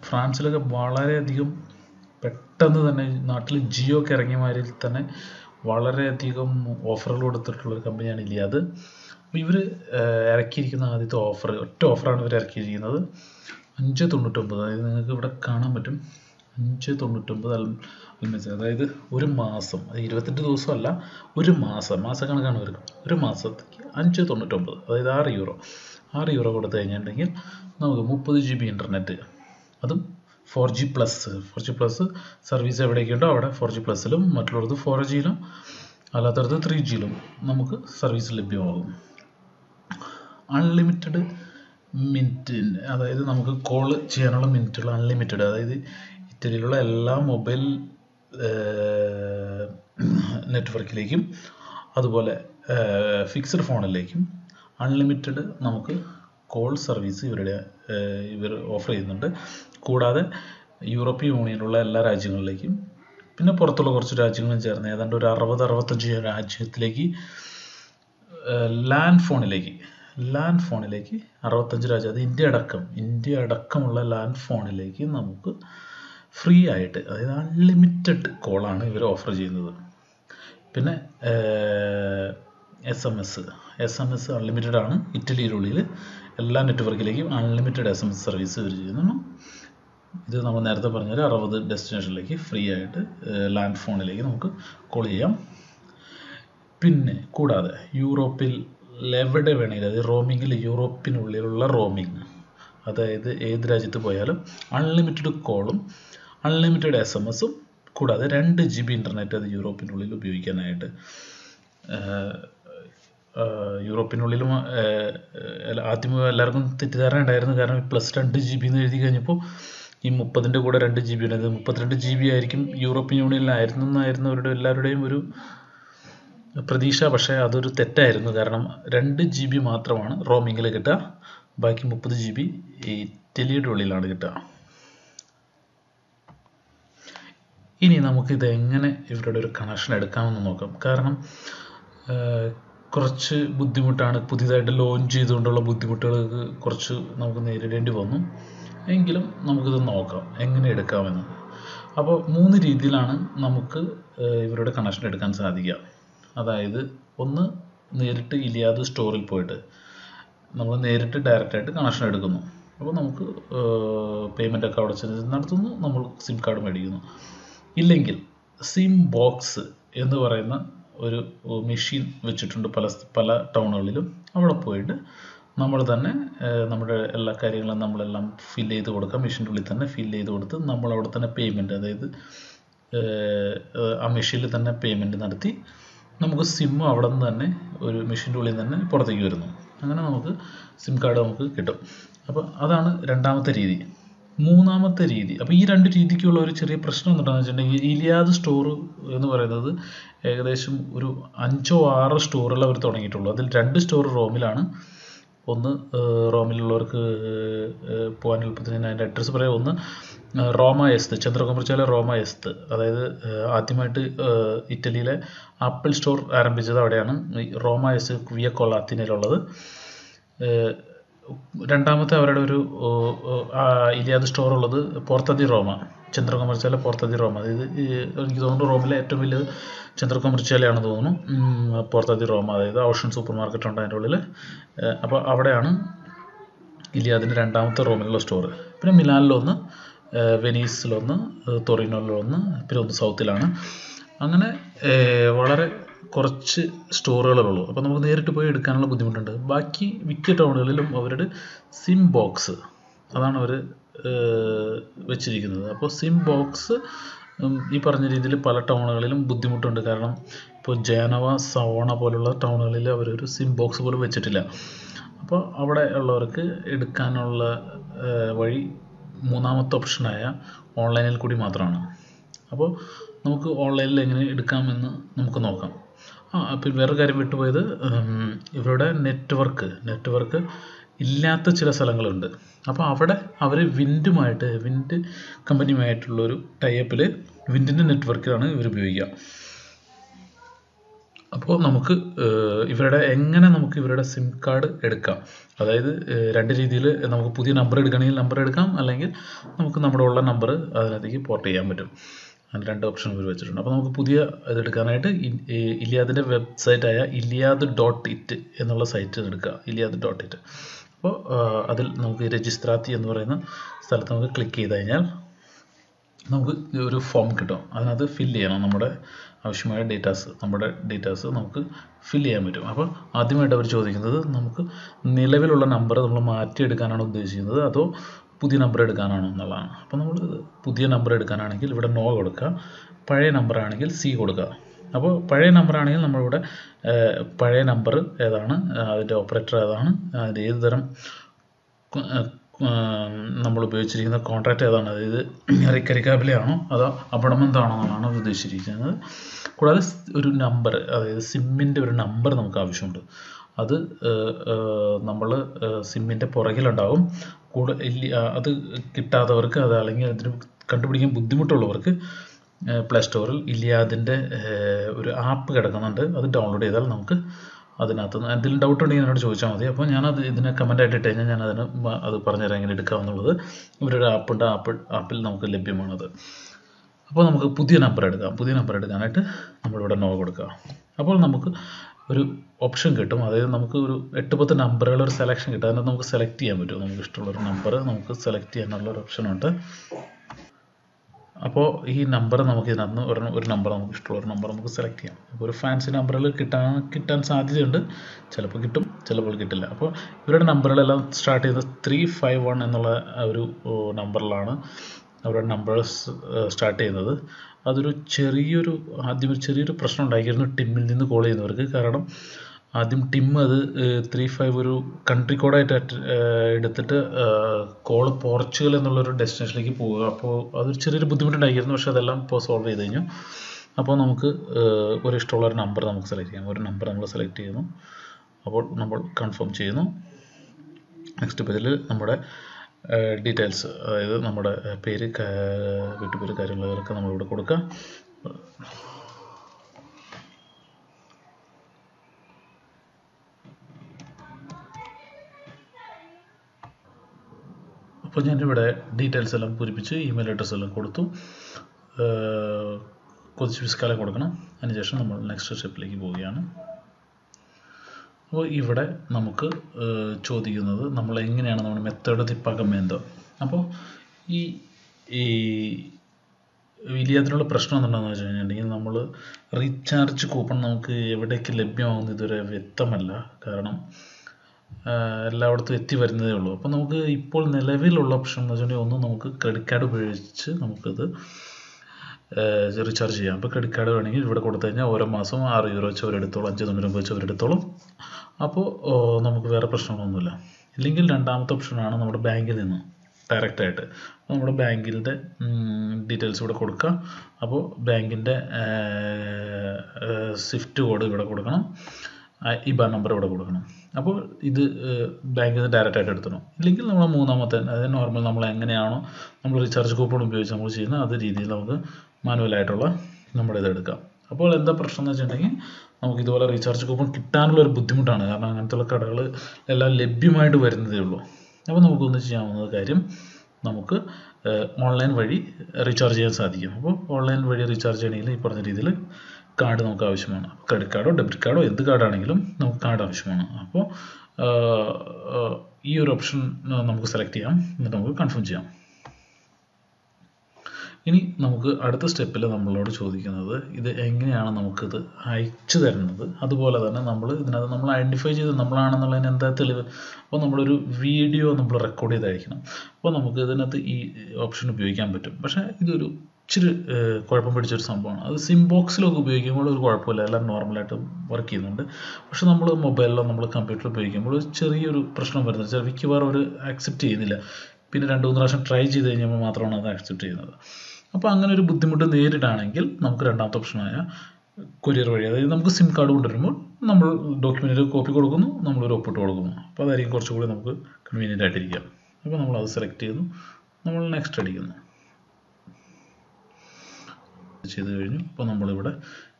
ഫ്രാൻസിലൊക്കെ വളരെയധികം പെട്ടെന്ന് തന്നെ നാട്ടിൽ ജിയോ ഒക്കെ ഇറങ്ങിയ മാതിരി തന്നെ വളരെയധികം ഓഫറുകൾ കൊടുത്തിട്ടുള്ള ഒരു കമ്പനിയാണ് ഇലിയാദ് അപ്പോൾ ഇവർ ഇറക്കിയിരിക്കുന്ന ആദ്യത്തെ ഓഫർ ഒറ്റ ഓഫറാണ് ഇവർ ഇറക്കിയിരിക്കുന്നത് അഞ്ച് തൊണ്ണൂറ്റൊമ്പത് അതായത് നിങ്ങൾക്ക് ഇവിടെ കാണാൻ പറ്റും അഞ്ച് തൊണ്ണൂറ്റൊമ്പത് അൽ അൽമേസ അതായത് ഒരു മാസം അത് ഇരുപത്തെട്ട് ദിവസമല്ല ഒരു മാസം മാസക്കണക്കാണ് ഇവർക്ക് ഒരു മാസത്തേക്ക് അഞ്ച് തൊണ്ണൂറ്റൊമ്പത് അതായത് ആറ് യൂറോ ആറ് യൂറോ കൊടുത്തു കഴിഞ്ഞിട്ടുണ്ടെങ്കിൽ നമുക്ക് മുപ്പത് ജി ബി ഇൻ്റർനെറ്റ് അതും four G plus four G plus service എവിടെയൊക്കെയുണ്ടോ അവിടെ ഫോർ ജി പ്ലസ്സിലും മറ്റുള്ളത് ഫോർ ജിയിലും അല്ലാത്തടത്ത് ത്രീ ജിയിലും നമുക്ക് സർവീസ് ലഭ്യമാകും അൺലിമിറ്റഡ് മിനിറ്റ് അതായത് നമുക്ക് കോൾ ചെയ്യാനുള്ള മിനിറ്റുകൾ അൺലിമിറ്റഡ് അതായത് ഇറ്റലിയിലുള്ള എല്ലാ മൊബൈൽ നെറ്റ്വർക്കിലേക്കും അതുപോലെ ഫിക്സഡ് ഫോണിലേക്കും അൺലിമിറ്റഡ് നമുക്ക് കോൾ സർവീസ് ഇവരുടെ ഏഹ്, ഇവർ ഓഫർ ചെയ്യുന്നുണ്ട് കൂടാതെ യൂറോപ്യൻ യൂണിയനിലുള്ള എല്ലാ രാജ്യങ്ങളിലേക്കും പിന്നെ പുറത്തുള്ള കുറച്ച് രാജ്യങ്ങളും ചേർന്ന് ഏതാണ്ട് ഒരു അറുപത് അറുപത്തഞ്ച് രാജ്യത്തിലേക്ക് ലാൻഡ് ഫോണിലേക്ക് ലാൻഡ് ഫോണിലേക്ക് അറുപത്തഞ്ച് രാജ്യം അത് ഇന്ത്യ അടക്കം ഇന്ത്യ അടക്കമുള്ള ലാൻഡ് ഫോണിലേക്ക് നമുക്ക് ഫ്രീ ആയിട്ട് അതായത് അൺലിമിറ്റഡ് കോളാണ് ഇവർ ഓഫർ ചെയ്യുന്നത് പിന്നെ S M S S M S unlimited ആണ് ഇറ്റലിയിലുള്ളിൽ എല്ലാ നെറ്റ്വർക്കിലേക്കും unlimited S M S service ഇവർ ചെയ്യുന്നു ഇത് നമ്മൾ നേരത്തെ പറഞ്ഞ പോലെ അറുപത് ഡെസ്റ്റിനേഷനിലേക്ക് ഫ്രീ ആയിട്ട് ലാൻഡ് ഫോണിലേക്ക് നമുക്ക് കോൾ ചെയ്യാം പിന്നെ കൂടാതെ യൂറോപ്പിൽ എവിടെ വേണമെങ്കിലും അതായത് റോമിങ്ങിൽ യൂറോപ്പിനുള്ളിലുള്ള റോമിങ് അതായത് ഏത് രാജ്യത്ത് പോയാലും അൺലിമിറ്റഡ് കോളും അൺലിമിറ്റഡ് എസ് എം എസും കൂടാതെ രണ്ട് ജി ബി ഇൻ്റർനെറ്റ് അത് യൂറോപ്പിനുള്ളിൽ ഉപയോഗിക്കാനായിട്ട് ആഹ് ആഹ് യൂറോപ്പിനുള്ളിലും ആഹ് ആഹ് ആദ്യം എല്ലാവർക്കും തെറ്റിദ്ധാരണ ഉണ്ടായിരുന്നു കാരണം പ്ലസ് രണ്ട് ജി ബി എന്ന് എഴുതി കഴിഞ്ഞപ്പോൾ ഈ മുപ്പതിൻ്റെ കൂടെ രണ്ട് ജി ബി ഉണ്ട് മുപ്പത്തിരണ്ട് ജി ബി ആയിരിക്കും യൂറോപ്യൻ യൂണിയനിലായിരുന്നു എന്നായിരുന്നു അവരുടെ എല്ലാവരുടെയും ഒരു പ്രതീക്ഷ പക്ഷേ അതൊരു തെറ്റായിരുന്നു കാരണം രണ്ട് ജി ബി മാത്രമാണ് റോമിങ്ങിൽ കിട്ടുക ബാക്കി മുപ്പത് ജി ബി ഇറ്റലിയുടെ ഉള്ളിലാണ് കിട്ടുക ഇനി നമുക്കിത് എങ്ങനെ ഇവരുടെ ഒരു കണക്ഷൻ എടുക്കാമെന്ന് നോക്കാം കാരണം ആഹ്, കുറച്ച് ബുദ്ധിമുട്ടാണ് പുതിയതായിട്ട് ലോഞ്ച് ചെയ്തുകൊണ്ടുള്ള ബുദ്ധിമുട്ടുകൾക്ക് കുറച്ച് നമുക്ക് നേരിടേണ്ടി വന്നു എങ്കിലും നമുക്കിത് നോക്കാം എങ്ങനെ എടുക്കാമെന്ന് അപ്പോൾ മൂന്ന് രീതിയിലാണ് നമുക്ക് ആഹ്, ഇവരുടെ കണക്ഷൻ എടുക്കാൻ സാധിക്കുക അതായത് ഒന്ന് നേരിട്ട് ഇലിയാദ് സ്റ്റോറിൽ പോയിട്ട് നമ്മൾ നേരിട്ട് ഡയറക്റ്റായിട്ട് കണക്ഷൻ എടുക്കുന്നു അപ്പോൾ നമുക്ക് പേയ്മെൻ്റ് ഒക്കെ അവിടെ ചെന്ന് നടത്തുന്നു നമ്മൾ സിം കാർഡ് മേടിക്കുന്നു ഇല്ലെങ്കിൽ സിം ബോക്സ് എന്ന് പറയുന്ന ഒരു മെഷീൻ വെച്ചിട്ടുണ്ട് പല സ്ഥ- പല ടൗണുകളിലും അവിടെ പോയിട്ട് നമ്മൾ തന്നെ ഏഹ്, നമ്മുടെ എല്ലാ കാര്യങ്ങളും നമ്മളെല്ലാം ഫില്ല് ചെയ്ത് കൊടുക്കാം മെഷീൻ്റെ ഉള്ളിൽ തന്നെ ഫില്ല് ചെയ്ത് കൊടുത്ത് നമ്മൾ അവിടെ തന്നെ പേയ്മെൻറ്റ് അതായത് ഏഹ്, ഏഹ്, ആ മെഷീനിൽ തന്നെ പേയ്മെൻറ്റ് നടത്തി നമുക്ക് സിം അവിടെ നിന്ന് തന്നെ ഒരു മെഷീൻ്റെ ഉള്ളിൽ നിന്ന് തന്നെ പുറത്തേക്ക് വരുന്നു അങ്ങനെ നമുക്ക് സിം കാർഡ് നമുക്ക് കിട്ടും അപ്പോൾ അതാണ് രണ്ടാമത്തെ രീതി മൂന്നാമത്തെ രീതി അപ്പോൾ ഈ രണ്ട് രീതിക്കുള്ള ഒരു ചെറിയ പ്രശ്നം എന്താണെന്ന് വെച്ചിട്ടുണ്ടെങ്കിൽ ഇലിയാദ് സ്റ്റോർ എന്ന് പറയുന്നത് ഏകദേശം ഒരു അഞ്ചോ ആറോ സ്റ്റോറുകൾ അവർ തുടങ്ങിയിട്ടുള്ളൂ അതിൽ രണ്ട് സ്റ്റോർ റോമിലാണ് ഒന്ന് ഏഹ്, റോമിലുള്ളവർക്ക് ഏഹ്, പോകാൻ എളുപ്പത്തിന് ഞാൻ അതിൻ്റെ അഡ്രസ്സ് പറയാം ഒന്ന് ഏഹ്, റോമ എസ്ത് ചന്ദ്രകുമർച്ചാല റോമ എസ്ത് അതായത് ഏഹ്, ആദ്യമായിട്ട് ഏഹ്, ഇറ്റലിയിലെ ആപ്പിൾ സ്റ്റോർ ആരംഭിച്ചത് അവിടെയാണ് ഈ റോമ എസ് വിയ കൊളാത്തിനയിലുള്ളത് ഏഹ്, രണ്ടാമത്തെ അവരുടെ ഒരു ഓ, ഓ, ആ, ഇലിയാദ് സ്റ്റോർ ഉള്ളത് പോർത്തതി റോമ ചന്ദ്രകുമർച്ചാല പോർത്തതി റോമ അതായത് ഈ എനിക്ക് തോന്നുന്നു റോമിലെ ഏറ്റവും വലിയത് ചന്ദ്രകുമർച്ചാലയാണെന്ന് തോന്നുന്നു ഉം, പോർത്തതി റോമ അതായത് ഓഷൻ സൂപ്പർ മാർക്കറ്റ് ഉണ്ട് അതിൻ്റെ ഉള്ളിൽ അപ്പോൾ അവിടെയാണ് ഇലിയാദിൻ്റെ രണ്ടാമത്തെ റോമിലുള്ള സ്റ്റോർ പിന്നെ മിലാനിലൊന്ന് ഏഹ്, വെനീസിലൊന്ന് ഏഹ്, ടൊറിനോയിലൊന്ന് പിന്നെ ഒന്ന് സൗത്തിലാണ് അങ്ങനെ ഏഹ്, വളരെ കുറച്ച് സ്റ്റോറുകളുള്ളൂ അപ്പോൾ നമുക്ക് നേരിട്ട് പോയി എടുക്കാനുള്ള ബുദ്ധിമുട്ടുണ്ട് ബാക്കി മിക്ക ടൗണുകളിലും അവരുടെ സിം ബോക്സ് അതാണ് അവർ വെച്ചിരിക്കുന്നത് അപ്പോൾ സിം ബോക്സ് ഈ പറഞ്ഞ രീതിയിൽ പല ടൗണുകളിലും ബുദ്ധിമുട്ടുണ്ട് കാരണം ഇപ്പോൾ ജേനവ സവോണ പോലുള്ള ടൗണുകളിൽ അവരൊരു സിം ബോക്സ് പോലും വെച്ചിട്ടില്ല അപ്പോൾ അവിടെ ഉള്ളവർക്ക് എടുക്കാനുള്ള ഏഹ്, വഴി മൂന്നാമത്തെ ഓപ്ഷനായ ഓൺലൈനിൽ കൂടി മാത്രമാണ് അപ്പോൾ നമുക്ക് ഓൺലൈനിൽ എങ്ങനെ എടുക്കാമെന്ന് നമുക്ക് നോക്കാം ആ അപ്പോൾ വേറെ കാര്യം വിട്ടുപോയത് ഉം, ഇവരുടെ നെറ്റ്വർക്ക് നെറ്റ്വർക്ക് ഇല്ലാത്ത ചില സ്ഥലങ്ങളുണ്ട് അപ്പോൾ അവിടെ അവർ വിൻഡുമായിട്ട് വിൻഡ് കമ്പനിയുമായിട്ടുള്ളൊരു ടൈപ്പിൽ വിൻഡിൻ്റെ നെറ്റ്വർക്കിലാണ് ഇവർ ഉപയോഗിക്കുക അപ്പോൾ നമുക്ക് ഏഹ്, ഇവരുടെ എങ്ങനെ നമുക്ക് ഇവരുടെ സിം കാർഡ് എടുക്കാം അതായത് ഏഹ്, രണ്ട് രീതിയിൽ നമുക്ക് പുതിയ നമ്പർ എടുക്കണമെങ്കിൽ നമ്പർ എടുക്കാം അല്ലെങ്കിൽ നമുക്ക് നമ്മുടെ ഉള്ള നമ്പർ അതിനകത്തേക്ക് പോർട്ട് ചെയ്യാൻ പറ്റും അങ്ങനെ രണ്ട് ഓപ്ഷൻ ഇവർ വെച്ചിട്ടുണ്ട് അപ്പോൾ നമുക്ക് പുതിയ ഇത് എടുക്കാനായിട്ട് ഇ- ഈ ഇലിയാദിൻ്റെ വെബ്സൈറ്റായ ഇലിയാദ് ഡോട്ട് ഇറ്റ് എന്നുള്ള സൈറ്റ് എടുക്കുക ഇലിയാദ് ഡോട്ട് ഇറ്റ് അപ്പോൾ ഏഹ്, അതിൽ നമുക്ക് രജിസ്ത്രാത്തി എന്ന് പറയുന്ന സ്ഥലത്ത് നമുക്ക് ക്ലിക്ക് ചെയ്ത് കഴിഞ്ഞാൽ നമുക്ക് ഒരു ഫോം കിട്ടും അതിനകത്ത് ഫില്ല് ചെയ്യണം നമ്മുടെ ആവശ്യമായ ഡേറ്റാസ് നമ്മുടെ ഡേറ്റാസ് നമുക്ക് ഫില്ല് ചെയ്യാൻ പറ്റും അപ്പോൾ ആദ്യമായിട്ട് അവർ ചോദിക്കുന്നത് നമുക്ക് നിലവിലുള്ള നമ്പർ നമ്മൾ മാറ്റിയെടുക്കാനാണ് ഉദ്ദേശിക്കുന്നത് അതോ പുതിയ നമ്പർ എടുക്കാനാണോ എന്നുള്ളതാണ് അപ്പോൾ നമ്മൾ പുതിയ നമ്പർ എടുക്കാനാണെങ്കിൽ ഇവിടെ നോ കൊടുക്കുക പഴയ നമ്പർ ആണെങ്കിൽ സി കൊടുക്കുക അപ്പോൾ പഴയ നമ്പർ ആണെങ്കിൽ നമ്മളിവിടെ ഏഹ്, പഴയ നമ്പർ ഏതാണ് അതിൻ്റെ ഓപ്പറേറ്റർ ഏതാണ് അതിൻ്റെ ഏത് തരം നമ്മൾ ഉപയോഗിച്ചിരിക്കുന്ന കോൺട്രാക്റ്റ് ഏതാണ് അതായത് റിക്കരിക്കാബിലാണോ അതോ അബണമെൻ്റ് ആണോ എന്നാണ് അവർ ഉദ്ദേശിച്ചിരിക്കുന്നത് കൂടാതെ സ് ഒരു നമ്പർ അതായത് സിമ്മിൻ്റെ ഒരു നമ്പർ നമുക്ക് ആവശ്യമുണ്ട് അത് നമ്മൾ സിമ്മിൻ്റെ പുറകിലുണ്ടാവും കൂടെ ഇല്ല അത് കിട്ടാത്തവർക്ക് അത് അല്ലെങ്കിൽ അതിന് കണ്ടുപിടിക്കാൻ ബുദ്ധിമുട്ടുള്ളവർക്ക് പ്ലേ സ്റ്റോറിൽ ഇലിയാദിൻ്റെ ഒരു ആപ്പ് കിടക്കുന്നുണ്ട് അത് ഡൗൺലോഡ് ചെയ്താൽ നമുക്ക് അതിനകത്ത് നിന്ന് എന്തെങ്കിലും ഡൗട്ട് ഉണ്ടെങ്കിൽ എന്നോട് ചോദിച്ചാൽ മതി അപ്പോൾ ഞാനത് ഇതിനെ കമൻ്റ് ആയിട്ട് ഇട്ട് കഴിഞ്ഞാൽ ഞാൻ അതിന് മ- അത് പറഞ്ഞുതരാം എങ്ങനെ എടുക്കാമെന്നുള്ളത് ഇവരുടെ ആപ്പുണ്ട് ആപ്പ് ആപ്പിൽ നമുക്ക് ലഭ്യമാണത് അപ്പോൾ നമുക്ക് പുതിയ നമ്പർ എടുക്കാം പുതിയ നമ്പർ എടുക്കാനായിട്ട് നമ്മളിവിടെ നോ കൊടുക്കുക അപ്പോൾ നമുക്ക് ഒരു ഓപ്ഷൻ കിട്ടും അതായത് നമുക്ക് ഒരു എട്ട് പത്ത് നമ്പറുകൾ ഒരു സെലക്ഷൻ കിട്ടും അതിനകത്ത് നമുക്ക് സെലക്ട് ചെയ്യാൻ പറ്റും നമുക്ക് ഇഷ്ടമുള്ള ഒരു നമ്പർ നമുക്ക് സെലക്ട് ചെയ്യാനുള്ള ഒരു ഓപ്ഷൻ ഉണ്ട് അപ്പോൾ ഈ നമ്പർ നമുക്ക് ഇതിനകത്ത് നിന്ന് ഒരു ഒരു നമ്പർ നമുക്ക് ഇഷ്ടമുള്ള ഒരു നമ്പർ നമുക്ക് സെലക്ട് ചെയ്യാം അപ്പോൾ ഒരു ഫാൻസി നമ്പറുകൾ കിട്ടാൻ കിട്ടാൻ സാധ്യതയുണ്ട് ചിലപ്പോൾ കിട്ടും ചിലപ്പോൾ കിട്ടില്ല അപ്പോൾ ഇവരുടെ നമ്പറുകളെല്ലാം സ്റ്റാർട്ട് ചെയ്തത് ത്രീ ഫൈവ് വൺ എന്നുള്ള ആ ഒരു നമ്പറിലാണ് അവരുടെ നമ്പേഴ്സ് സ്റ്റാർട്ട് ചെയ്യുന്നത് അതൊരു ചെറിയൊരു ആദ്യം ഒരു ചെറിയൊരു പ്രശ്നം ഉണ്ടാക്കിയിരുന്നു ടിമ്മിൽ നിന്ന് കോൾ ചെയ്യുന്നവർക്ക് കാരണം ആദ്യം ടിം അത് ത്രീ ഫൈവ് ഒരു കൺട്രി കോഡായിട്ട് എടുത്തിട്ട് കോള് പോർച്ചുഗൽ എന്നുള്ളൊരു ഡെസ്റ്റിനേഷനിലേക്ക് പോവുക അപ്പോൾ അതൊരു ചെറിയൊരു ബുദ്ധിമുട്ടുണ്ടായിരുന്നു പക്ഷേ അതെല്ലാം ഇപ്പോൾ സോൾവ് ചെയ്ത് കഴിഞ്ഞു അപ്പോൾ നമുക്ക് ഏഹ്, ഒരു ഇഷ്ടമുള്ള ഒരു നമ്പർ നമുക്ക് സെലക്ട് ചെയ്യാം ഒരു നമ്പർ നമ്മൾ സെലക്ട് ചെയ്യുന്നു അപ്പോൾ നമ്മൾ കൺഫേം ചെയ്യുന്നു നെക്സ്റ്റ് പേജിൽ നമ്മുടെ ഡീറ്റെയിൽസ് അതായത് നമ്മുടെ പേര് ക- വീട്ടുപേര് കാര്യങ്ങളൊക്കെ നമ്മളിവിടെ കൊടുക്കുക അപ്പോൾ ഞാനിവിടെ ഡീറ്റെയിൽസ് എല്ലാം പൂരിപ്പിച്ച് ഇമെയിൽ അഡ്രസ്സ് എല്ലാം കൊടുത്തു ഏഹ് കൊതിച്ച് വിസ്കാലം കൊടുക്കണം അതിനുശേഷം നമ്മൾ നെക്സ്റ്റ് സ്റ്റെപ്പിലേക്ക് പോവുകയാണ് അപ്പോൾ ഇവിടെ നമുക്ക് ഏഹ് ചോദിക്കുന്നത് നമ്മൾ എങ്ങനെയാണ് നമ്മുടെ മെത്തേഡ് di pagamento അപ്പോൾ ഈ ഈ വലിയതിനുള്ള പ്രശ്നം എന്തുണ്ടെന്ന് വെച്ച് കഴിഞ്ഞിട്ടുണ്ടെങ്കിൽ നമ്മൾ റീചാർജ് കൂപ്പൺ നമുക്ക് എവിടേക്ക് ലഭ്യമാകുന്ന ഇതുവരെ വ്യക്തമല്ല കാരണം ആഹ് എല്ലായിടത്തും എത്തി വരുന്നതേ ഉള്ളൂ അപ്പോൾ നമുക്ക് ഇപ്പോൾ നിലവിലുള്ള ഓപ്ഷൻ എന്ന് വെച്ചിട്ടുണ്ടെങ്കിൽ ഒന്ന് നമുക്ക് ക്രെഡിറ്റ് കാർഡ് ഉപയോഗിച്ച് നമുക്കിത് റീചാർജ് ചെയ്യാം അപ്പോൾ ക്രെഡിറ്റ് കാർഡ് വേണമെങ്കിൽ ഇവിടെ കൊടുത്തു കഴിഞ്ഞാൽ ഓരോ മാസം ആറ് യൂറോ വെച്ച് അവരെടുത്തോളും അഞ്ച് തൊണ്ണൂറ് വെച്ച് അവരെടുത്തോളും അപ്പോൾ ഓ, നമുക്ക് വേറെ പ്രശ്നങ്ങളൊന്നുമില്ല ഇല്ലെങ്കിൽ രണ്ടാമത്തെ ഓപ്ഷനാണ് നമ്മുടെ ബാങ്കിൽ നിന്ന് ഡയറക്റ്റ് ആയിട്ട് അപ്പോൾ നമ്മുടെ ബാങ്കിൻ്റെ ഡീറ്റെയിൽസ് ഇവിടെ കൊടുക്കുക അപ്പോൾ ബാങ്കിൻ്റെ സ്വിഫ്റ്റ് കോഡ് ഇവിടെ കൊടുക്കണം ഇബാൻ നമ്പർ ഇവിടെ കൊടുക്കണം അപ്പോൾ ഇത് ബാങ്കിൽ നിന്ന് ഡയറക്റ്റ് ആയിട്ട് എടുത്തണം ഇല്ലെങ്കിൽ നമ്മൾ മൂന്നാമത്തെ അതായത് നോർമൽ നമ്മൾ എങ്ങനെയാണോ നമ്മൾ റീചാർജ് കൂപ്പൺ ഉപയോഗിച്ച് നമ്മൾ ചെയ്യുന്നത് അത് രീതിയിൽ നമുക്ക് മാനുവലായിട്ടുള്ള നമ്മുടെ ഇത് എടുക്കാം അപ്പോൾ എന്താ പ്രശ്നം എന്ന് വെച്ചിട്ടുണ്ടെങ്കിൽ നമുക്ക് ഇതുപോലെ റീചാർജ് കൂപ്പൺ കിട്ടാനുള്ള ഒരു ബുദ്ധിമുട്ടാണ് കാരണം അങ്ങനത്തെ കടകൾ എല്ലാം ലഭ്യമായിട്ട് വരുന്നതേ ഉള്ളൂ അപ്പോൾ നമുക്കൊന്ന് ചെയ്യാവുന്ന കാര്യം നമുക്ക് ഓൺലൈൻ വഴി റീചാർജ് ചെയ്യാൻ സാധിക്കും അപ്പോൾ ഓൺലൈൻ വഴി റീചാർജ് ചെയ്യണമെങ്കിൽ ഈ പറഞ്ഞ രീതിയിൽ കാർഡ് നമുക്ക് ആവശ്യമാണ് ക്രെഡിറ്റ് കാർഡോ ഡെബിറ്റ് കാർഡോ എന്ത് കാർഡാണെങ്കിലും നമുക്ക് കാർഡ് ആവശ്യമാണ് അപ്പോൾ ഈ ഒരു ഓപ്ഷൻ നമുക്ക് സെലക്ട് ചെയ്യാം എന്നിട്ട് നമുക്ക് കൺഫേം ചെയ്യാം ഇനി നമുക്ക് അടുത്ത സ്റ്റെപ്പിൽ നമ്മളോട് ചോദിക്കുന്നത് ഇത് എങ്ങനെയാണ് നമുക്കിത് അയച്ചു തരുന്നത് അതുപോലെ തന്നെ നമ്മൾ ഇതിനകത്ത് നമ്മൾ ഐഡൻറ്റിഫൈ ചെയ്ത് നമ്മളാണെന്നുള്ളതിന് എന്താ തെളിവ് അപ്പോൾ നമ്മളൊരു വീഡിയോ നമ്മൾ റെക്കോർഡ് ചെയ്ത് അയക്കണം അപ്പോൾ നമുക്ക് ഇതിനകത്ത് ഈ ഓപ്ഷൻ ഉപയോഗിക്കാൻ പറ്റും പക്ഷേ ഇതൊരു ഇച്ചിരി ഏഹ്, കുഴപ്പം പിടിച്ചൊരു സംഭവമാണ് അത് സിം ബോക്സിലൊക്കെ ഉപയോഗിക്കുമ്പോൾ ഒരു കുഴപ്പമില്ല എല്ലാം നോർമലായിട്ട് വർക്ക് ചെയ്യുന്നുണ്ട് പക്ഷെ നമ്മൾ മൊബൈലിലോ നമ്മൾ കമ്പ്യൂട്ടറിൽ ഉപയോഗിക്കുമ്പോൾ ഒരു ചെറിയൊരു പ്രശ്നം വരുന്നത് ചില മിക്കവാറും അവർ ആക്സെപ്റ്റ് ചെയ്യുന്നില്ല പിന്നെ രണ്ട് മൂന്ന് പ്രാവശ്യം ട്രൈ ചെയ്ത് കഴിഞ്ഞപ്പോൾ മാത്രമാണ് അത് ആക്സെപ്റ്റ് ചെയ്യുന്നത് അപ്പോൾ അങ്ങനെ ഒരു ബുദ്ധിമുട്ട് നേരിടാണെങ്കിൽ നമുക്ക് രണ്ടാമത്തെ ഓപ്ഷനായ കൊറിയർ വഴി അതായത് നമുക്ക് സിം കാർഡ് കൊണ്ടുവരുമ്പോൾ നമ്മൾ ഡോക്യുമെൻറ്റിൽ കോപ്പി കൊടുക്കുന്നു നമ്മളൊരു ഒപ്പിട്ട് കൊടുക്കുന്നു അപ്പോൾ അതായിരിക്കും കുറച്ചുകൂടി നമുക്ക് കൺവീനിയൻ്റ് ആയിട്ടിരിക്കുക അപ്പോൾ നമ്മൾ അത് സെലക്ട് ചെയ്യുന്നു നമ്മൾ നെക്സ്റ്റ് അടിക്കുന്നു ചെയ്ത് കഴിഞ്ഞു അപ്പോൾ നമ്മളിവിടെ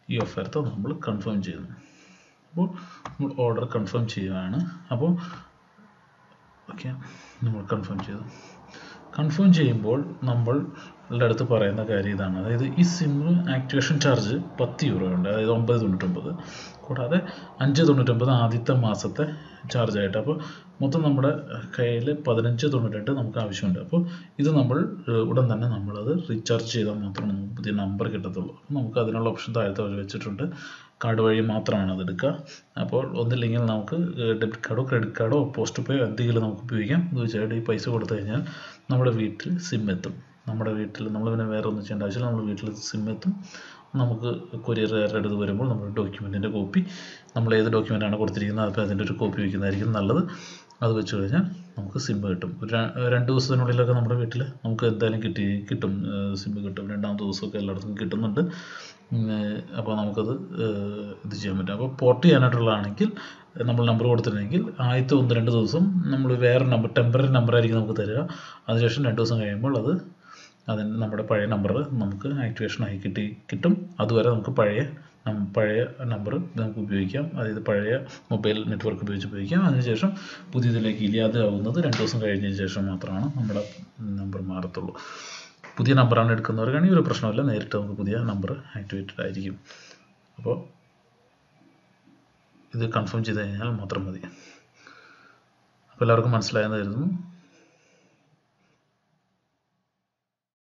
ഈ ഓഫർത്ത് നമ്മൾ കൺഫേം ചെയ്യുന്നു അപ്പോൾ നമ്മൾ ഓർഡർ കൺഫേം ചെയ്യുകയാണ് അപ്പോൾ ഓക്കെ നമ്മൾ കൺഫേം ചെയ്തു കൺഫേം ചെയ്യുമ്പോൾ നമ്മളുടെ അടുത്ത് പറയുന്ന കാര്യം ഇതാണ് അതായത് ഈ സിം ആക്ടിവേഷൻ ചാർജ് പത്ത് യൂറോ ഉണ്ട് അതായത് ഒമ്പത് തൊണ്ണൂറ്റൊമ്പത് കൂടാതെ അഞ്ച് തൊണ്ണൂറ്റൊമ്പത് ആദ്യത്തെ മാസത്തെ ചാർജ് ആയിട്ട് അപ്പോൾ മൊത്തം നമ്മുടെ കയ്യിൽ പതിനഞ്ച് തൊണ്ണൂറ്റെട്ട് നമുക്ക് ആവശ്യമുണ്ട് അപ്പോൾ ഇത് നമ്മൾ ഏഹ്, ഉടൻ തന്നെ നമ്മളത് റീചാർജ് ചെയ്താൽ മാത്രമേ നമുക്ക് പുതിയ നമ്പർ കിട്ടത്തുള്ളൂ അപ്പോൾ നമുക്ക് അതിനുള്ള ഓപ്ഷൻ താഴത്തെ വഴി വെച്ചിട്ടുണ്ട് കാർഡ് വഴി മാത്രമാണ് അത് എടുക്കുക അപ്പോൾ ഒന്നില്ലെങ്കിൽ നമുക്ക് ഡെബിറ്റ് കാർഡോ ക്രെഡിറ്റ് കാർഡോ പോസ്റ്റ് പേയോ എന്തെങ്കിലും നമുക്ക് ഉപയോഗിക്കാം എന്ന് വെച്ചാൽ ഈ പൈസ കൊടുത്തു കഴിഞ്ഞാൽ നമ്മുടെ വീട്ടിൽ സിം എത്തും നമ്മുടെ വീട്ടിൽ നമ്മൾ പിന്നെ വേറെ ഒന്നും ചെയ്യേണ്ട ആവശ്യമില്ല നമ്മുടെ വീട്ടിൽ സിം എത്തും നമുക്ക് കൊറിയറുകാരുടെ അടുത്ത് വരുമ്പോൾ നമ്മുടെ ഡോക്യുമെൻറ്റിൻ്റെ കോപ്പി നമ്മൾ ഏത് ഡോക്യുമെൻ്റാണ് കൊടുത്തിരിക്കുന്നത് അപ്പോൾ അതിൻ്റെ ഒരു കോപ്പി വയ്ക്കുന്നതായിരിക്കും നല്ലത് അത് വെച്ച് കഴിഞ്ഞാൽ നമുക്ക് സിം കിട്ടും ഒരു ര- രണ്ട് ദിവസത്തിനുള്ളിലൊക്കെ നമ്മുടെ വീട്ടിൽ നമുക്ക് എന്തായാലും കിട്ടി കിട്ടും സിം കിട്ടും രണ്ടാമത്തെ ദിവസമൊക്കെ എല്ലായിടത്തും കിട്ടുന്നുണ്ട് അപ്പോൾ നമുക്കത് ഏഹ്, ഇത് ചെയ്യാൻ പറ്റും അപ്പോൾ പോർട്ട് ചെയ്യാനായിട്ടുള്ളതാണെങ്കിൽ നമ്മൾ നമ്പർ കൊടുത്തിട്ടുണ്ടെങ്കിൽ ആദ്യത്തെ ഒന്ന് രണ്ട് ദിവസം നമ്മൾ വേറെ നമ്പർ ടെമ്പററി നമ്പർ ആയിരിക്കും നമുക്ക് തരിക അതിനുശേഷം രണ്ട് ദിവസം കഴിയുമ്പോൾ അത് അതിന് നമ്മുടെ പഴയ നമ്പർ നമുക്ക് ആക്ടിവേഷൻ ആയി കിട്ടി കിട്ടും അതുവരെ നമുക്ക് പഴയ നം- പഴയ നമ്പർ നമുക്ക് ഉപയോഗിക്കാം അതായത് പഴയ മൊബൈൽ നെറ്റ്വർക്ക് ഉപയോഗിച്ച് ഉപയോഗിക്കാം അതിനുശേഷം പുതിയതിലേക്ക് ഇല്ലാതാവുന്നത് രണ്ട് ദിവസം കഴിഞ്ഞതിന് ശേഷം മാത്രമാണ് നമ്മുടെ നമ്പർ മാറത്തുള്ളൂ പുതിയ നമ്പറാണ് എടുക്കുന്നവർക്കാണെങ്കിൽ ഒരു പ്രശ്നമില്ല നേരിട്ട് നമുക്ക് പുതിയ നമ്പർ ആക്ടിവേറ്റഡ് ആയിരിക്കും അപ്പോൾ ഇത് കൺഫേം ചെയ്ത് കഴിഞ്ഞാൽ മാത്രം മതി അപ്പോൾ എല്ലാവർക്കും മനസ്സിലായെന്ന് കരുതുന്നു